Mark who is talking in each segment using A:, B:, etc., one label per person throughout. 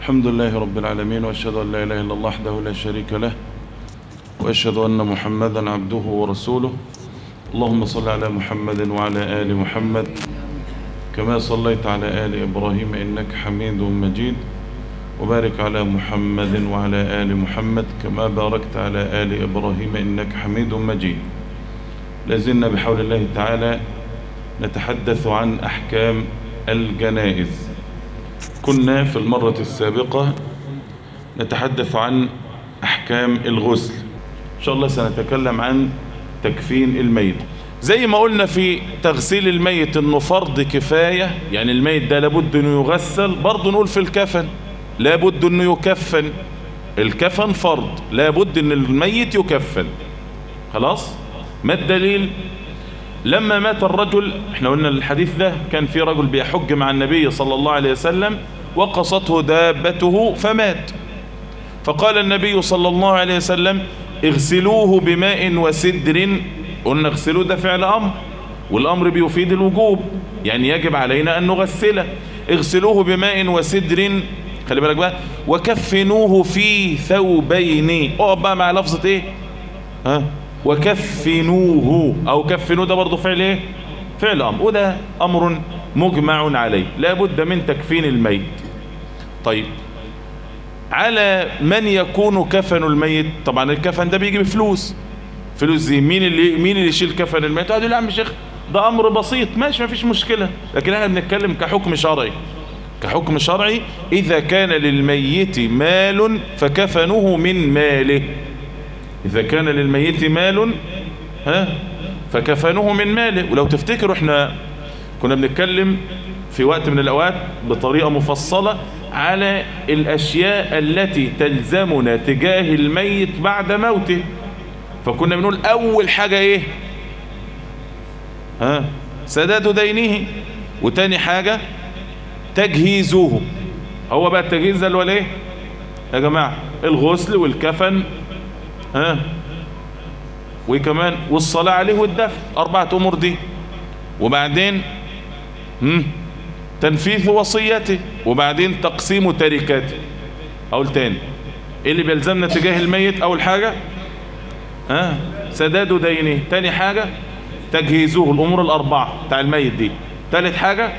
A: الحمد لله رب العالمين وأشهد أن لا إله إلا الله وحده لا شريك له وأشهد أن محمدا عبده ورسوله اللهم صل على محمد وعلى آل محمد كما صليت على آل إبراهيم إنك حميد مجيد وبارك على محمد وعلى آل محمد كما باركت على آل إبراهيم إنك حميد مجيد لازلنا بحول الله تعالى نتحدث عن أحكام الجنائز كنا في المرة السابقة نتحدث عن أحكام الغسل إن شاء الله سنتكلم عن تكفين الميت زي ما قلنا في تغسيل الميت انه فرض كفاية يعني الميت ده لابد انه يغسل برضه نقول في الكفن لابد انه يكفن الكفن فرض لابد ان الميت يكفن خلاص ما الدليل لما مات الرجل احنا قلنا الحديث ده كان في رجل بيحج مع النبي صلى الله عليه وسلم وقصته دابته فمات فقال النبي صلى الله عليه وسلم اغسلوه بماء وسدر قلنا اغسلوه ده فعل امر والامر بيفيد الوجوب يعني يجب علينا ان نغسله اغسلوه بماء وسدر خلي بالك بقى وكفنوه في ثوبين اقعد بقى مع لفظه ايه ها وكفنوه او كفنوه ده برضه فعل ايه فعل امر وده امر مجمع عليه لابد من تكفين الميت طيب على من يكون كفن الميت طبعا الكفن ده بيجي بفلوس فلوس دي مين اللي مين اللي يشيل كفن الميت قال له لا يا عم شيخ ده امر بسيط ماشي ما فيش مشكله لكن احنا بنتكلم كحكم شرعي كحكم شرعي اذا كان للميت مال فكفنه من ماله اذا كان للميت مال ها فكفنه من ماله ولو تفتكروا احنا كنا بنتكلم في وقت من الاوقات بطريقه مفصله على الاشياء التي تلزمنا تجاه الميت بعد موته فكنا بنقول اول حاجة ايه ها سداد دينه وتاني حاجة تجهيزه هو بقى التجهيز ده ولا ايه يا جماعة الغسل والكفن ها وكمان والصلاة عليه والدفن اربعة امور دي وبعدين هم تنفيذ وصيته وبعدين تقسيم تركاته اقول تاني ايه اللي بيلزمنا تجاه الميت اول حاجة ها سداد دينه تاني حاجة تجهيزه الامور الاربعة بتاع الميت دي تالت حاجة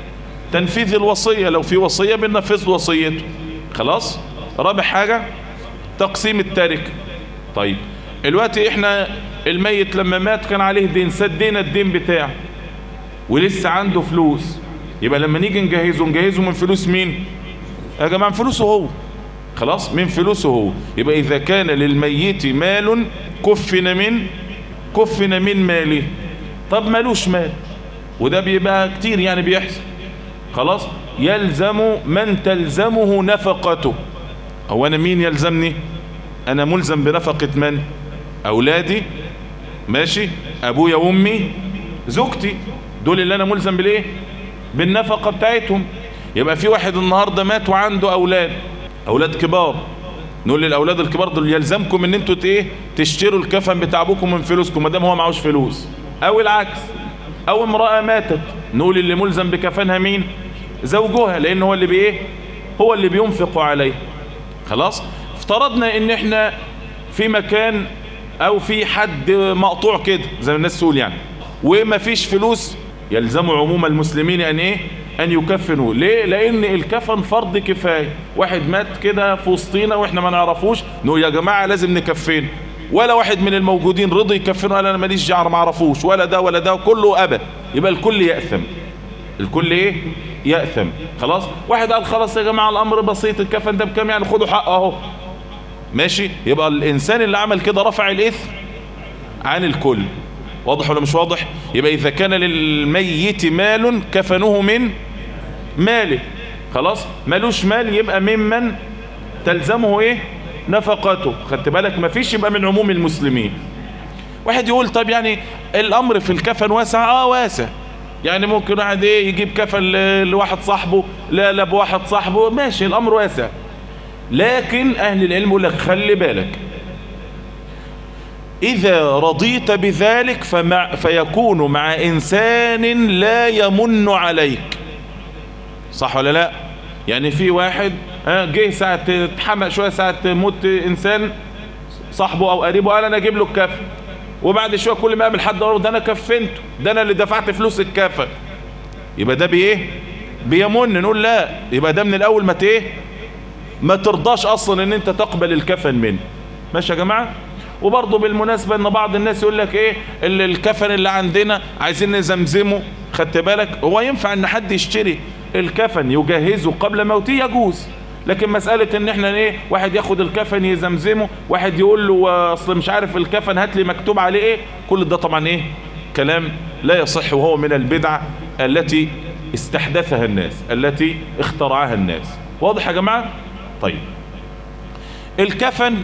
A: تنفيذ الوصية لو في وصية بننفذ وصيته خلاص رابع حاجة تقسيم التركة طيب الوقت احنا الميت لما مات كان عليه دين سدينا الدين بتاعه ولسه عنده فلوس يبقى لما نيجي نجهزه نجهزه من فلوس مين يا جماعة من فلوسه هو خلاص من فلوسه هو يبقى إذا كان للميت مال كفن من كفن من ماله طب مالوش مال وده بيبقى كتير يعني بيحصل خلاص يلزم من تلزمه نفقته هو أنا مين يلزمني أنا ملزم بنفقة من أولادي ماشي أبويا وأمي زوجتي دول اللي أنا ملزم بالإيه بالنفقة بتاعتهم يبقى في واحد النهاردة مات وعنده أولاد أولاد كبار نقول للأولاد الكبار دول يلزمكم ان انتوا ايه تشتروا الكفن بتاع ابوكم من فلوسكم ما دام هو معهوش فلوس او العكس او امرأة ماتت نقول اللي ملزم بكفنها مين زوجها لان هو اللي بايه هو اللي بينفق عليه خلاص افترضنا ان احنا في مكان او في حد مقطوع كده زي ما الناس تقول يعني وما فيش فلوس يلزم عموم المسلمين ان ايه ان يكفنوا ليه لان الكفن فرض كفاية واحد مات كده في وسطينا واحنا ما نعرفوش نقول يا جماعة لازم نكفنه ولا واحد من الموجودين رضي يكفنه قال انا ماليش جعر ما اعرفوش ولا ده ولا ده كله ابى يبقى الكل يأثم الكل ايه يأثم خلاص واحد قال خلاص يا جماعة الامر بسيط الكفن ده بكام يعني خدوا حقه اهو ماشي يبقى الانسان اللي عمل كده رفع الاثم عن الكل واضح ولا مش واضح يبقى إذا كان للميت مال كفنوه من ماله خلاص مالوش مال يبقى ممن تلزمه ايه نفقته خدت بالك ما فيش يبقى من عموم المسلمين واحد يقول طب يعني الامر في الكفن واسع اه واسع يعني ممكن واحد ايه يجيب كفن لواحد صاحبه لا لا بواحد صاحبه ماشي الامر واسع لكن اهل العلم يقول لك خلي بالك إذا رضيت بذلك فمع فيكون مع إنسان لا يمن عليك صح ولا لا يعني في واحد ها جه ساعة اتحمق شوية ساعة موت انسان صاحبه او قريبه قال انا اجيب له الكفن وبعد شوية كل ما قابل حد اقول ده انا كفنته ده انا اللي دفعت فلوس الكفن يبقى ده بايه بيمن نقول لا يبقى ده من الاول ما ايه ما ترضاش اصلا ان انت تقبل الكفن منه ماشي يا جماعة وبرضه بالمناسبة ان بعض الناس يقول لك ايه الكفن اللي عندنا عايزين نزمزمه خدت بالك هو ينفع ان حد يشتري الكفن يجهزه قبل موته يجوز لكن مسألة ان احنا ايه واحد ياخد الكفن يزمزمه واحد يقول له اصل مش عارف الكفن هات لي مكتوب عليه ايه كل ده طبعا ايه كلام لا يصح وهو من البدع التي استحدثها الناس التي اخترعها الناس واضح يا جماعة طيب الكفن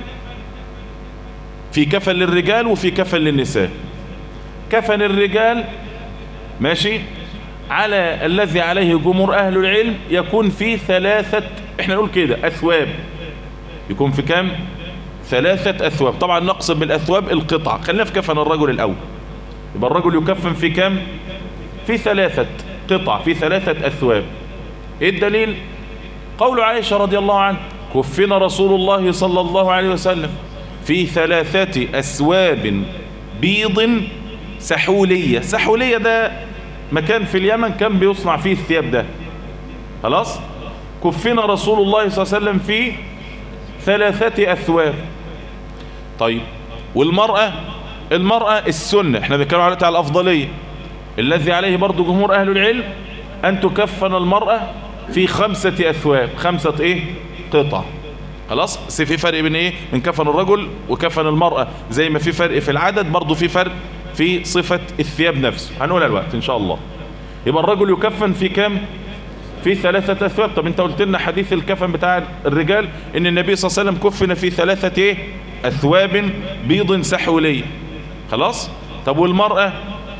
A: في كفن للرجال وفي كفن للنساء كفن الرجال ماشي على الذي عليه جمهور أهل العلم يكون في ثلاثة احنا نقول كده أثواب يكون في كام ثلاثة أثواب طبعا نقصد بالأثواب القطعة خلينا في كفن الرجل الأول يبقى الرجل يكفن في كام في ثلاثة قطع في ثلاثة أثواب ايه الدليل قول عائشة رضي الله عنه كفنا رسول الله صلى الله عليه وسلم في ثلاثة أسواب بيض سحولية سحولية ده مكان في اليمن كان بيصنع فيه الثياب ده خلاص كفنا رسول الله صلى الله عليه وسلم في ثلاثة أثواب طيب والمرأة المرأة السنة احنا بنتكلم على الأفضلية الذي عليه برضو جمهور أهل العلم أن تكفن المرأة في خمسة أثواب خمسة إيه قطع خلاص بس في فرق بين إيه من كفن الرجل وكفن المرأة زي ما في فرق في العدد برضو في فرق في صفة الثياب نفسه هنقولها الوقت إن شاء الله يبقى الرجل يكفن في كام في ثلاثة أثواب طب انت قلت لنا حديث الكفن بتاع الرجال ان النبي صلى الله عليه وسلم كفن في ثلاثة ايه أثواب بيض سحولية خلاص طب والمرأة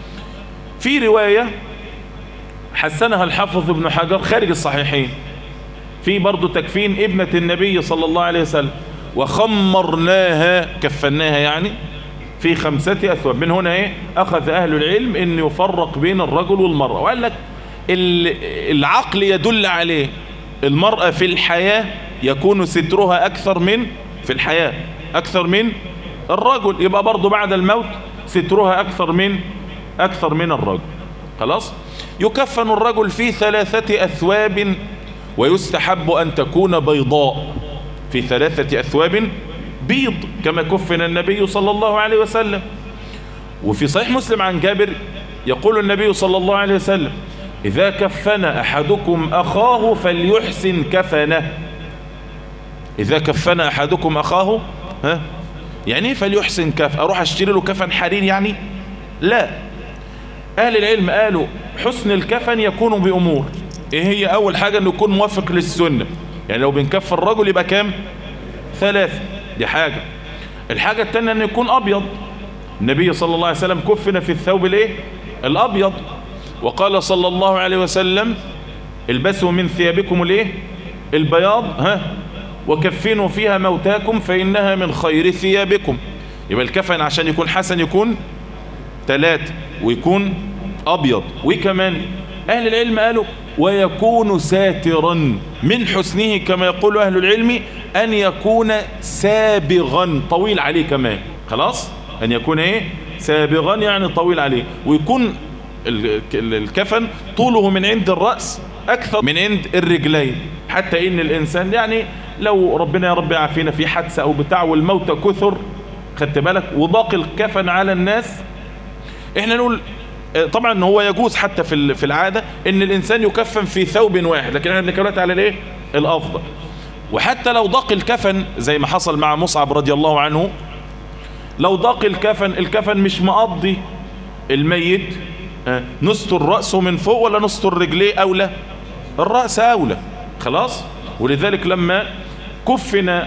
A: في رواية حسنها الحافظ ابن حجر خارج الصحيحين في برضو تكفين ابنة النبي صلى الله عليه وسلم وخمرناها كفناها يعني في خمسة أثواب من هنا إيه أخذ أهل العلم أن يفرق بين الرجل والمرأة وقال لك العقل يدل عليه المرأة في الحياة يكون سترها أكثر من في الحياة أكثر من الرجل يبقى برضو بعد الموت سترها أكثر من أكثر من الرجل خلاص يكفن الرجل في ثلاثة أثواب ويستحب أن تكون بيضاء في ثلاثة أثواب بيض كما كفن النبي صلى الله عليه وسلم وفي صحيح مسلم عن جابر يقول النبي صلى الله عليه وسلم إذا كفن أحدكم أخاه فليحسن كفنه إذا كفن أحدكم أخاه ها يعني فليحسن كف أروح أشتري له كفن حرير يعني لا أهل العلم قالوا حسن الكفن يكون بأمور إيه هي أول حاجة أنه يكون موافق للسنة يعني لو بنكفن الرجل يبقى كام ثلاثة دي حاجة الحاجة التانية أن يكون أبيض النبي صلى الله عليه وسلم كفن في الثوب الايه الأبيض وقال صلى الله عليه وسلم البسوا من ثيابكم الايه البياض ها وكفنوا فيها موتاكم فإنها من خير ثيابكم يبقى الكفن عشان يكون حسن يكون ثلاثة ويكون أبيض وكمان أهل العلم قالوا ويكون ساترا من حسنه كما يقول أهل العلم أن يكون سابغا طويل عليه كمان خلاص أن يكون إيه سابغا يعني طويل عليه ويكون الكفن طوله من عند الرأس أكثر من عند الرجلين حتى إن الإنسان يعني لو ربنا يا رب يعافينا في حادثة أو بتاع والموت كثر خدت بالك وضاق الكفن على الناس احنا نقول طبعا هو يجوز حتى في في العادة ان الانسان يكفن في ثوب واحد لكن احنا بنتكلم على الايه الافضل وحتى لو ضاق الكفن زي ما حصل مع مصعب رضي الله عنه لو ضاق الكفن الكفن مش مقضي الميت نستر رأسه من فوق ولا نستر رجليه أولى الرأس أولى خلاص ولذلك لما كفن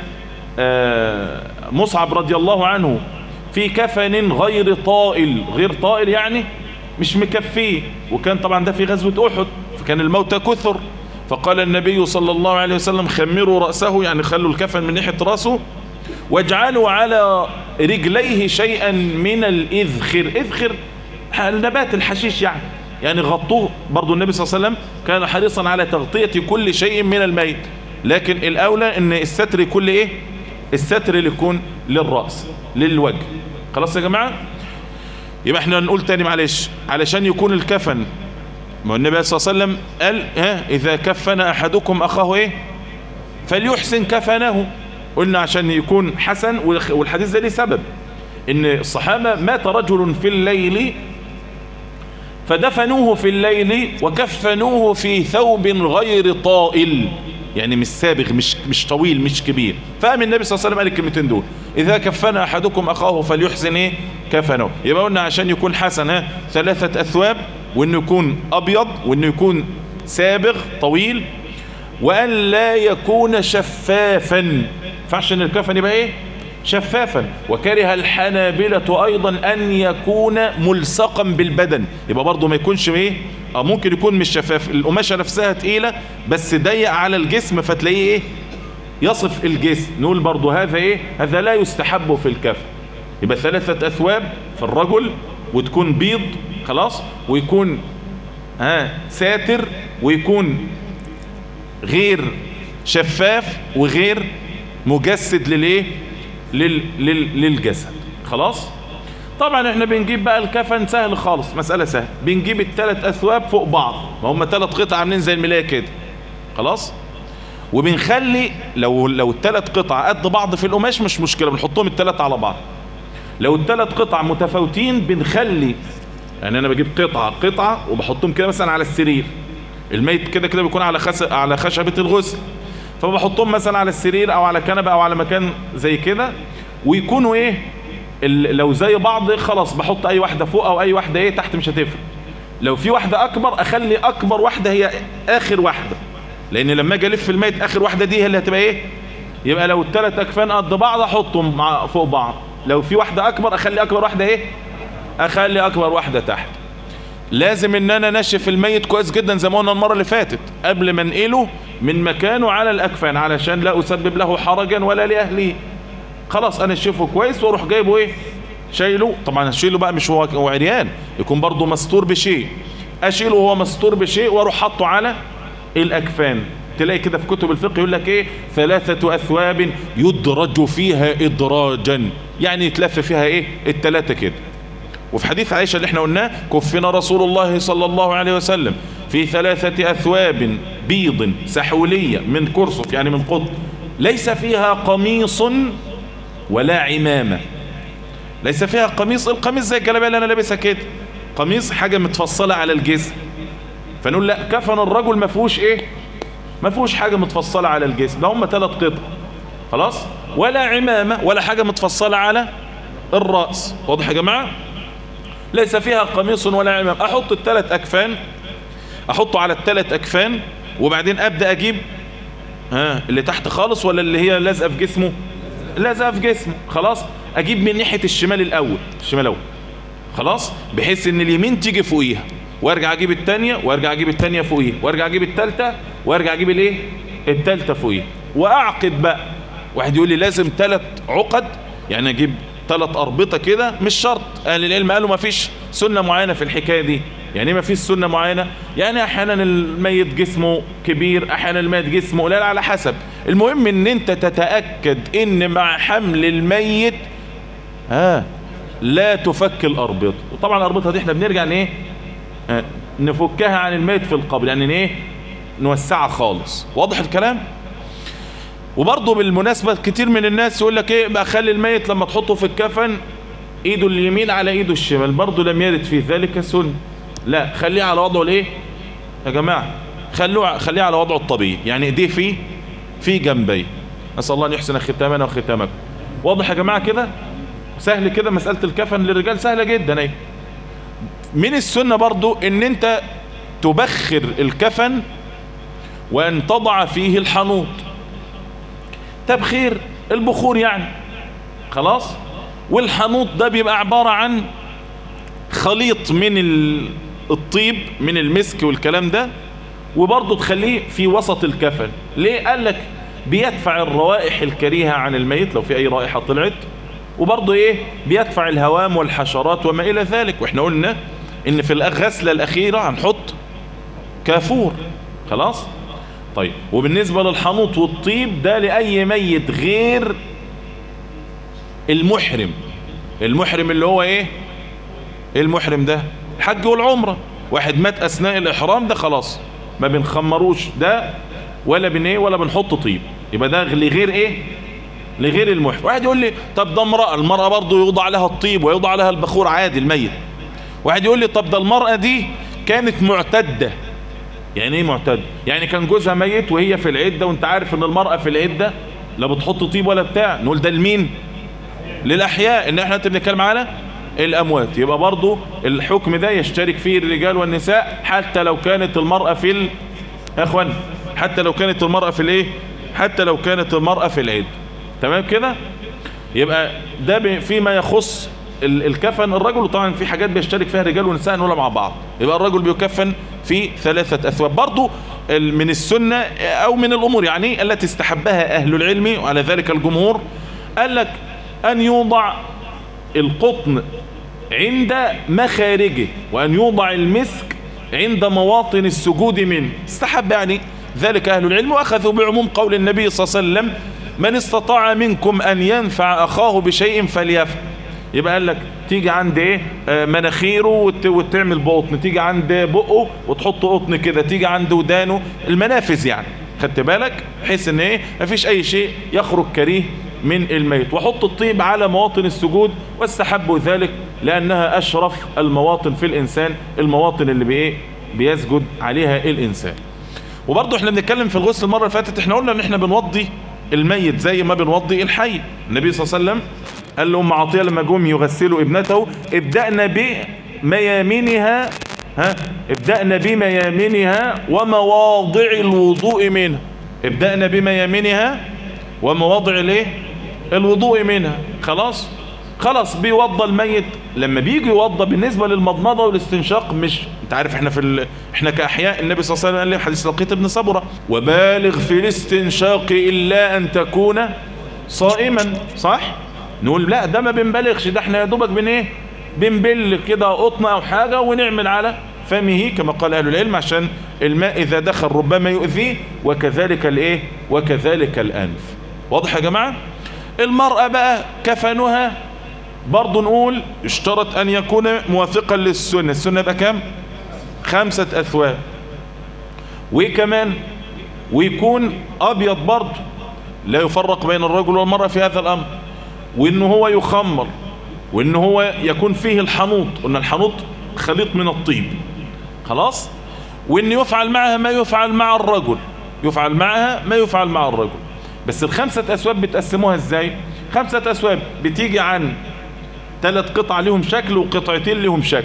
A: مصعب رضي الله عنه في كفن غير طائل غير طائل يعني مش مكفيه وكان طبعا ده في غزوة أحد فكان الموتى كثر فقال النبي صلى الله عليه وسلم خمروا رأسه يعني خلوا الكفن من ناحية رأسه واجعلوا على رجليه شيئا من الإذخر إذخر النبات الحشيش يعني يعني غطوه برضو النبي صلى الله عليه وسلم كان حريصا على تغطية كل شيء من الميت لكن الاولى ان الستر يكون لايه الستر اللي يكون للرأس للوجه خلاص يا جماعة يبقى احنا نقول تاني معلش علشان يكون الكفن ما النبي صلى الله عليه وسلم قال ها اذا كفن احدكم اخاه ايه فليحسن كفنه قلنا عشان يكون حسن والحديث ده ليه سبب ان الصحابة مات رجل في الليل فدفنوه في الليل وكفنوه في ثوب غير طائل يعني مش سابغ مش مش طويل مش كبير فقام النبي صلى الله عليه وسلم قال الكلمتين دول اذا كفن احدكم اخاه فليحسن ايه كفنه يبقى قلنا عشان يكون حسن ها ثلاثه اثواب وانه يكون ابيض وانه يكون سابغ طويل وان لا يكون شفافا فعشان الكفن يبقى ايه شفافا وكره الحنابلة أيضا أن يكون ملصقا بالبدن يبقى برضه ما يكونش ايه اه ممكن يكون مش شفاف القماشة نفسها تقيلة بس ضيق على الجسم فتلاقيه ايه يصف الجسم نقول برضه هذا ايه هذا لا يستحب في الكفن يبقى ثلاثة أثواب في الرجل وتكون بيض خلاص ويكون ها ساتر ويكون غير شفاف وغير مجسد للايه لل لل للجسد خلاص طبعا احنا بنجيب بقى الكفن سهل خالص مسألة سهل بنجيب الثلاث اثواب فوق بعض ما هم ثلاث قطع عاملين زي الملاية كده خلاص وبنخلي لو لو الثلاث قطع قد بعض في القماش مش مشكلة بنحطهم الثلاث على بعض لو الثلاث قطع متفاوتين بنخلي يعني انا بجيب قطعة قطعة وبحطهم كده مثلا على السرير الميت كده كده بيكون على خس... على خشبة الغسل فبحطهم مثلا على السرير او على كنبة او على مكان زي كده ويكونوا ايه لو زي بعض خلاص بحط اي واحدة فوق او اي واحدة ايه تحت مش هتفرق لو في واحدة اكبر اخلي اكبر واحدة هي اخر واحدة لان لما اجي الف الميت اخر واحدة دي هي اللي هتبقى ايه يبقى لو الثلاث اكفان قد بعض احطهم مع فوق بعض لو في واحدة اكبر اخلي اكبر واحدة ايه اخلي اكبر واحدة تحت لازم ان انا نشف الميت كويس جدا زي ما قلنا المرة اللي فاتت قبل ما انقله من مكانه على الاكفان علشان لا اسبب له حرجا ولا لاهله خلاص انا اشوفه كويس واروح جايبه ايه شايله طبعا اشيله بقى مش هو عريان يكون برضه مستور بشيء اشيله وهو مستور بشيء واروح حاطه على الاكفان تلاقي كده في كتب الفقه يقول لك ايه ثلاثة اثواب يدرج فيها ادراجا يعني يتلف فيها ايه التلاتة كده وفي حديث عائشة اللي احنا قلناه كفنا رسول الله صلى الله عليه وسلم في ثلاثة اثواب بيض سحولية من كرسف يعني من قط ليس فيها قميص ولا عمامة ليس فيها قميص القميص زي الجلابيه اللي انا لابسها كده قميص حاجة متفصلة على الجسم فنقول لا كفن الرجل ما فيهوش ايه ما فيهوش حاجة متفصلة على الجسم ده هم ثلاث قطع خلاص ولا عمامة ولا حاجة متفصلة على الرأس واضح يا جماعة ليس فيها قميص ولا عمام احط الثلاث اكفان احطه على الثلاث اكفان وبعدين ابدا اجيب ها اللي تحت خالص ولا اللي هي لازقه في جسمه لازقه في جسمه خلاص اجيب من ناحيه الشمال الاول الشمال الاول خلاص بحيث ان اليمين تيجي فوقيها وارجع اجيب الثانيه وارجع اجيب الثانيه فوقيها وارجع اجيب الثالثه وارجع اجيب الايه الثالثه فوقيها واعقد بقى واحد يقول لي لازم ثلاث عقد يعني اجيب ثلاث اربطه كده مش شرط اهل العلم قالوا ما فيش سنه معينه في الحكايه دي يعني ما فيش سنه معينه يعني احيانا الميت جسمه كبير احيانا الميت جسمه قليل على حسب المهم ان انت تتاكد ان مع حمل الميت ها لا تفك الاربطه وطبعا الاربطه دي احنا بنرجع لايه آه نفكها عن الميت في القبر يعني ايه نوسعها خالص واضح الكلام وبرضه بالمناسبة كتير من الناس يقول لك ايه بقى خلي الميت لما تحطه في الكفن ايده اليمين على ايده الشمال برضه لم يرد في ذلك سن لا خليه على وضعه الايه يا جماعة خلوه خليه على وضعه الطبيعي يعني ايديه في في جنبيه نسال الله ان يحسن ختامنا وختامكم واضح يا جماعة كده سهل كده مسألة الكفن للرجال سهلة جدا ايه من السنة برضو ان انت تبخر الكفن وان تضع فيه الحنوط تبخير البخور يعني خلاص والحنوط ده بيبقى عبارة عن خليط من الطيب من المسك والكلام ده وبرضه تخليه في وسط الكفن ليه قال لك بيدفع الروائح الكريهة عن الميت لو في اي رائحة طلعت وبرضه ايه بيدفع الهوام والحشرات وما الى ذلك واحنا قلنا ان في الغسلة الاخيرة هنحط كافور خلاص طيب وبالنسبة للحنوط والطيب ده لأي ميت غير المحرم المحرم اللي هو ايه المحرم ده الحج والعمرة واحد مات اثناء الاحرام ده خلاص ما بنخمروش ده ولا بن ايه ولا بنحط طيب يبقى ده لغير ايه لغير المحرم واحد يقول لي طب ده امرأة المرأة برضه يوضع لها الطيب ويوضع لها البخور عادي الميت واحد يقول لي طب ده المرأة دي كانت معتدة يعني ايه معتدة يعني كان جوزها ميت وهي في العدة وانت عارف ان المرأة في العدة لا بتحط طيب ولا بتاع نقول ده لمين للأحياء ان احنا بنتكلم على الأموات يبقى برضو الحكم ده يشترك فيه الرجال والنساء حتى لو كانت المرأة في ال... يا اخوان حتى لو كانت المرأة في الايه حتى لو كانت المرأة في العيد تمام كده يبقى ده فيما يخص الكفن الرجل طبعا في حاجات بيشترك فيها الرجال والنساء نقولها مع بعض يبقى الرجل بيكفن في ثلاثة أثواب برضو من السنة أو من الأمور يعني التي استحبها أهل العلم وعلى ذلك الجمهور قال لك أن يوضع القطن عند مخارجه وأن يوضع المسك عند مواطن السجود منه استحب يعني ذلك أهل العلم وأخذوا بعموم قول النبي صلى الله عليه وسلم من استطاع منكم أن ينفع أخاه بشيء فليفعل يبقى قال لك تيجي عند ايه آه مناخيره وتعمل بقطن تيجي عند بقه وتحط قطن كده تيجي عند ودانه المنافذ يعني خدت بالك بحيث ان ايه مفيش اي شيء يخرج كريه من الميت وحط الطيب على مواطن السجود واستحبوا ذلك لانها اشرف المواطن في الانسان المواطن اللي بايه بيسجد عليها الانسان وبرضه احنا بنتكلم في الغسل المره اللي فاتت احنا قلنا ان احنا بنوضي الميت زي ما بنوضي الحي النبي صلى الله عليه وسلم قال لهم عطية لما جم يغسلوا ابنته ابدأنا بميامنها ها ابدأنا بميامنها ومواضع الوضوء منها ابدأنا بميامنها ومواضع الايه الوضوء منها خلاص خلاص بيوضى الميت لما بيجي يوضى بالنسبة للمضمضة والاستنشاق مش انت عارف احنا في ال... احنا كأحياء النبي صلى الله عليه وسلم قال لي حديث لقيت ابن صبرة وبالغ في الاستنشاق إلا أن تكون صائما صح نقول لا ده ما بنبالغش ده احنا يا دوبك بن ايه بنبل كده قطنه او حاجه ونعمل على فمه كما قال اهل العلم عشان الماء اذا دخل ربما يؤذيه وكذلك الايه وكذلك الانف واضح يا جماعه المراه بقى كفنها برضه نقول اشترط ان يكون موافقا للسنه السنه يبقى كام خمسه اثواب وكمان ويكون ابيض برضه لا يفرق بين الرجل والمراه في هذا الامر وان هو يخمر وان هو يكون فيه الحنوط قلنا الحنوط خليط من الطيب خلاص وان يفعل معها ما يفعل مع الرجل يفعل معها ما يفعل مع الرجل بس الخمسة اسواب بتقسموها ازاي خمسة اسواب بتيجي عن ثلاث قطع لهم شكل وقطعتين لهم شكل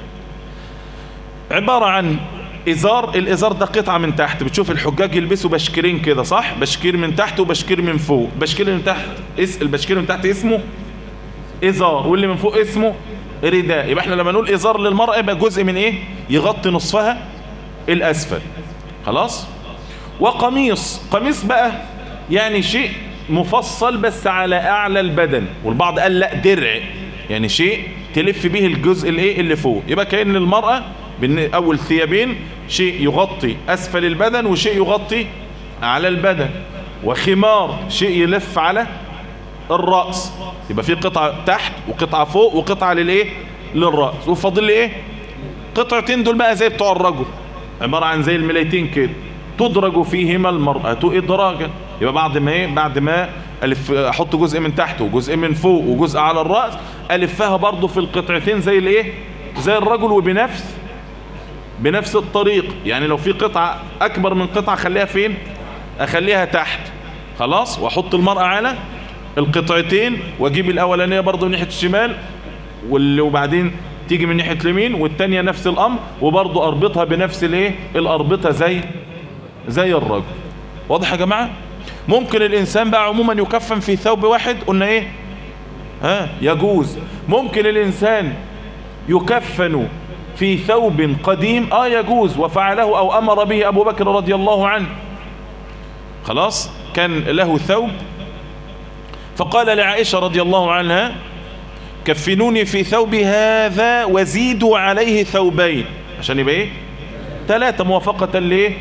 A: عبارة عن ازار الازار ده قطعة من تحت بتشوف الحجاج يلبسوا بشكيرين كده صح بشكير من تحت وبشكير من فوق بشكير من تحت اس البشكير من تحت اسمه ازار واللي من فوق اسمه رداء يبقى احنا لما نقول ازار للمرأة يبقى جزء من ايه يغطي نصفها الاسفل خلاص وقميص قميص بقى يعني شيء مفصل بس على اعلى البدن والبعض قال لا درع يعني شيء تلف به الجزء الايه اللي فوق يبقى كأن المرأة اول ثيابين شيء يغطي اسفل البدن وشيء يغطي على البدن وخمار شيء يلف على الرأس يبقى في قطعة تحت وقطعة فوق وقطعة للايه للرأس وفاضل لي ايه قطعتين دول بقى زي بتوع الرجل عبارة عن زي الملايتين كده تدرج فيهما المرأة إدراجا يبقى بعد ما ايه بعد ما ألف احط جزء من تحت وجزء من فوق وجزء على الرأس ألفها برضو في القطعتين زي الايه زي الرجل وبنفس بنفس الطريق يعني لو في قطعة اكبر من قطعة خليها فين اخليها تحت خلاص واحط المرأة على القطعتين واجيب الاولانية برضو من ناحية الشمال واللي وبعدين تيجي من ناحية اليمين والتانية نفس الامر وبرضو اربطها بنفس الايه الاربطة زي زي الرجل واضح يا جماعة ممكن الانسان بقى عموما يكفن في ثوب واحد قلنا ايه ها يجوز ممكن الانسان يكفن في ثوب قديم اه يجوز وفعله او امر به ابو بكر رضي الله عنه خلاص كان له ثوب فقال لعائشة رضي الله عنها كفنوني في ثوب هذا وزيدوا عليه ثوبين عشان يبقى ايه ثلاثة موافقة ليه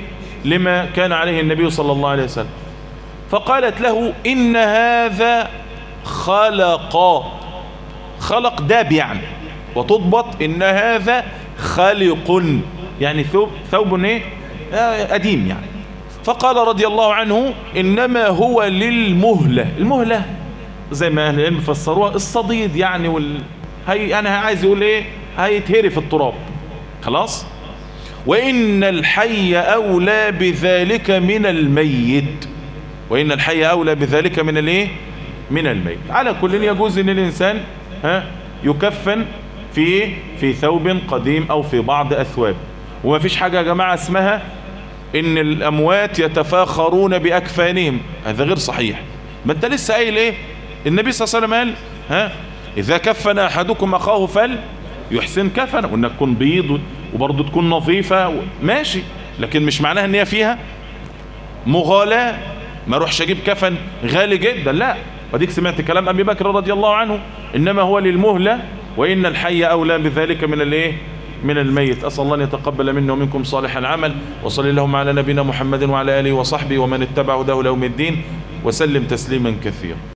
A: لما كان عليه النبي صلى الله عليه وسلم فقالت له إن هذا خلق خلق داب يعني وتضبط إن هذا خلق يعني ثوب ثوب ايه آه قديم يعني فقال رضي الله عنه إنما هو للمهلة المهلة زي ما أهل العلم فسروها الصديد يعني وال... هي يعني عايز يقول ايه هيتهري في التراب خلاص وإن الحي أولى بذلك من الميت وإن الحي أولى بذلك من الايه من الميت على كل يجوز ان الإنسان ها يكفن في في ثوب قديم أو في بعض أثواب وما فيش حاجة يا جماعة اسمها ان الأموات يتفاخرون بأكفانهم هذا غير صحيح ما انت لسه قايل ايه النبي صلى الله عليه وسلم قال ها إذا كفن أحدكم أخاه فل يحسن كفن وإنك تكون بيض وبرضه تكون نظيفة ماشي لكن مش معناها ان هي فيها مغالاة ما اروحش اجيب كفن غالي جدا لا وديك سمعت كلام ابي بكر رضي الله عنه انما هو للمهلة وان الحي اولى بذلك من الايه من الميت اسال الله ان يتقبل منا ومنكم صالح العمل وصلى اللهم على نبينا محمد وعلى اله وصحبه ومن اتبع هداه ليوم الدين وسلم تسليما كثيرا